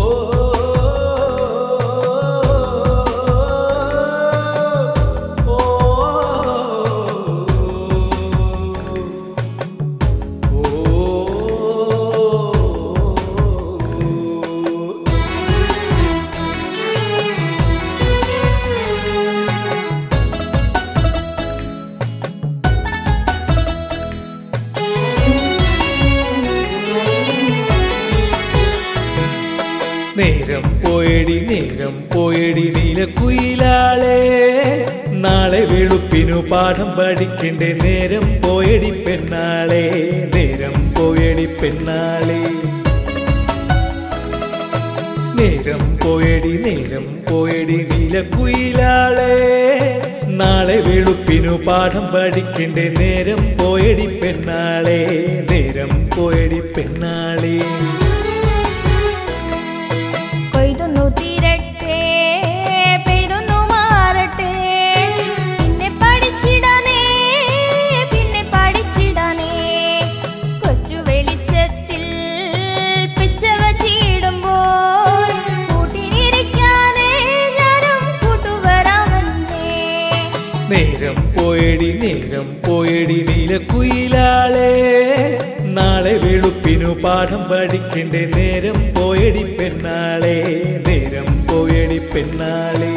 നേരം പോയടി നേരം പോയടി നീലക്കുയിലാളെ നാളെ വെളുപ്പിനു പാഠം പഠിക്കണ്ടേ നേരം പോയടി പെണ്ണാളെ നേരം പോയടി പെണ്ണാളെ നേരം പോയടി നേരം പോയടി നീലക്കുയിലാളെ നാളെ വെളുപ്പിനു പാഠം പഠിക്കണ്ടേ നേരം പോയടി പെണ്ണാളെ നേരം പോയടി പെണ്ണാളെ കൊയ്തൊന്നു തീരട്ടെ പെയ്തൊന്നു മാറട്ടെ പിന്നെ പഠിച്ചിടാനേ പിന്നെ പഠിച്ചിടാനേ കൊച്ചു വെളിച്ചത്തിൽ പിച്ചവ ചീടുമ്പോൾ കൂട്ടിനിരിക്കാനേ ഞാനും കൂട്ടുവരാമെന്നേ നേരം പോയടി നേരം പോയടി നീലക്കുയിലാളെ നാളെ വെളുപ്പിനു പാഠം പഠിക്കണ്ടേ നേരം പോയടി പെണ്ണാളെ നേരം പോയടി പെണ്ണാളെ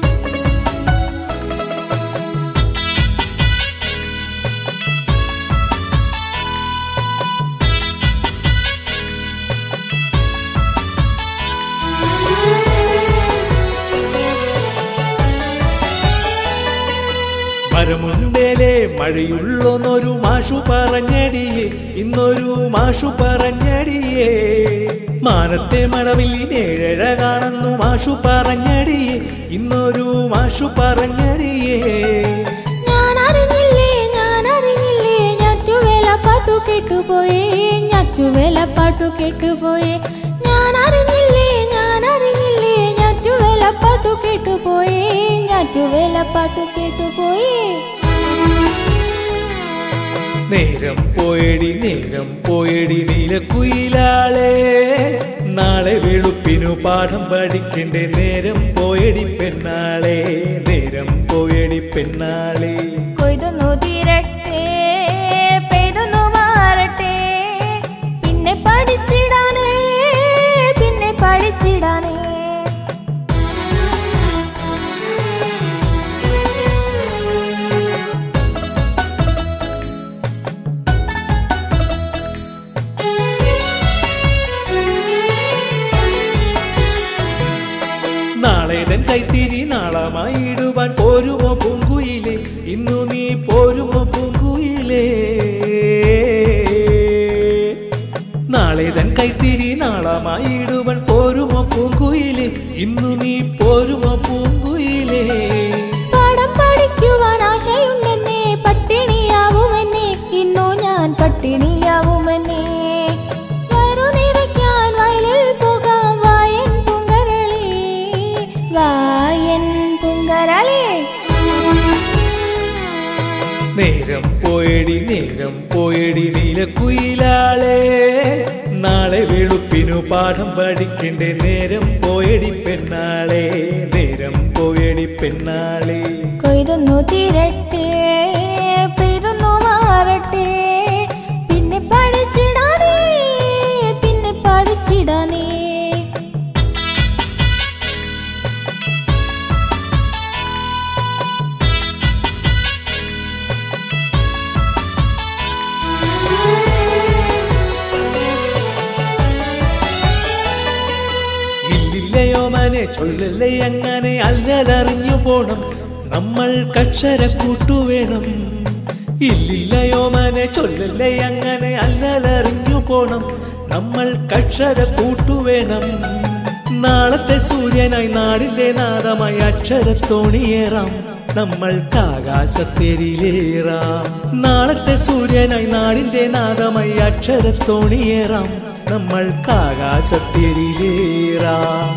മരമുണ്ടേലേ മഴയുള്ളൊന്നൊരു മാഷു പറഞ്ഞടിയേ ഇന്നൊരു മാഷു പറഞ്ഞടിയേ മാനത്തെ മഴവില്ലിനേഴഴ കാണുന്നു മാഷു പറഞ്ഞടിയേ ഇന്നൊരു മാഷു പറഞ്ഞടിയേ ഞാൻ അറിഞ്ഞില്ലേ ഞാൻ അറിഞ്ഞില്ലേ ഞാറ്റുവേല പാട്ടു കേട്ടുപോയേ ഞാറ്റുവേല പാട്ടു കേട്ടുപോയേ ഞാൻ അറിഞ്ഞില്ലേ ഞാൻ അറിഞ്ഞില്ലേ ഞാറ്റുവേല പാട്ടു കേട്ടുപോയേ ഞാറ്റുവേല പാട്ടു കേട്ടുപോയേ നേരം പോയടി നേരം പോയടി നീലക്കുയിലാളെ നാളെ വെളുപ്പിനു പാഠം പഠിക്കണ്ടേ നേരം പോയടി പെണ്ണാളെ നേരം പോയടി പെണ്ണാളെ കൊയ്തൊന്നു തീരട്ടെ പെയ്തൊന്നു മാറട്ടെ പിന്നെ പഠിച്ചിടാനേ പിന്നെ പഠിച്ചിടാനേ നാളെ തൻ കൈത്തിരി നാളമായി ഇടുവാൻ പോരുമോ പൂങ്കുയിലേ ഇന്നു നീ പോരുമോ പൂങ്കുയിലേ നാളെ തൻ കൈത്തിരി നാളമായി ഇടുവാൻ പോരുമോ പൂങ്കുയിലേ ഇന്നു നീ പോരുമോ പൂങ്കുയിലേ പാഠം പഠിക്കുവാൻ ആശയുണ്ടെന്നേ പട്ടിണിയാവുമെന്നേ ഇന്നു ഞാൻ പട്ടിണിയാവുമെന്നേ വയറു നിറയ്ക്കാൻ വയലിൽ പോകാം വായൻ പൂങ്കരളി വായൻ പൂങ്കരളി നേരം പോയടി നേരം പോയടി നീലക്കുയിലാളെ നാളെ വെളുപ്പിനു പാഠം പഠിക്കണ്ടേ നേരം പോയടി പെണ്ണാളെ നേരം പോയടി പെണ്ണാളെ കൊയ്തൊന്നു തീരട്ടെ പെയ്തൊന്നു മാറട്ടെ പിന്നെ പഠിച്ചിടാനേ പിന്നെ പഠിച്ചിടാനേ ഇല്ലില്ലയോ മനെ ചൊല്ലല്ലേ അങ്ങനെ അല്ലലറിഞ്ഞു പോണം നമ്മൾ കക്ഷര കൂട്ടുവേണം ഇല്ലില്ലയോ മനെ ചൊല്ലല്ലേ അങ്ങനെ അല്ലലറിഞ്ഞു പോണം നമ്മൾ കക്ഷര കൂട്ടുവേണം നാളത്തെ സൂര്യനായി നാടിന്റെ നാദമായി അക്ഷരത്തോണിയേറാം നമ്മൾക്കാകാശത്തെരിലേറാം നാളത്തെ സൂര്യനായി നാടിന്റെ നാദമായി അക്ഷരത്തോണിയേറാം നമ്മൾക്കാകാശത്തെരിലേറാം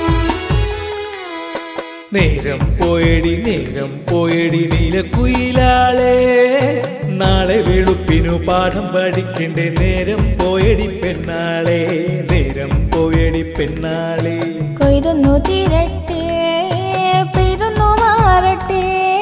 നേരം പോയടി നേരം പോയടി നീലക്കുയിലാളെ നാളെ വെളുപ്പിനു പാഠം പഠിക്കണ്ടേ നേരം പോയടി പെണ്ണാളെ നേരം പോയടി പെയ്യുമെടി പെണ്ണാളെ കൊയ്തൊന്നു തീരട്ടെ പെയ്തൊന്നു മാറട്ടെ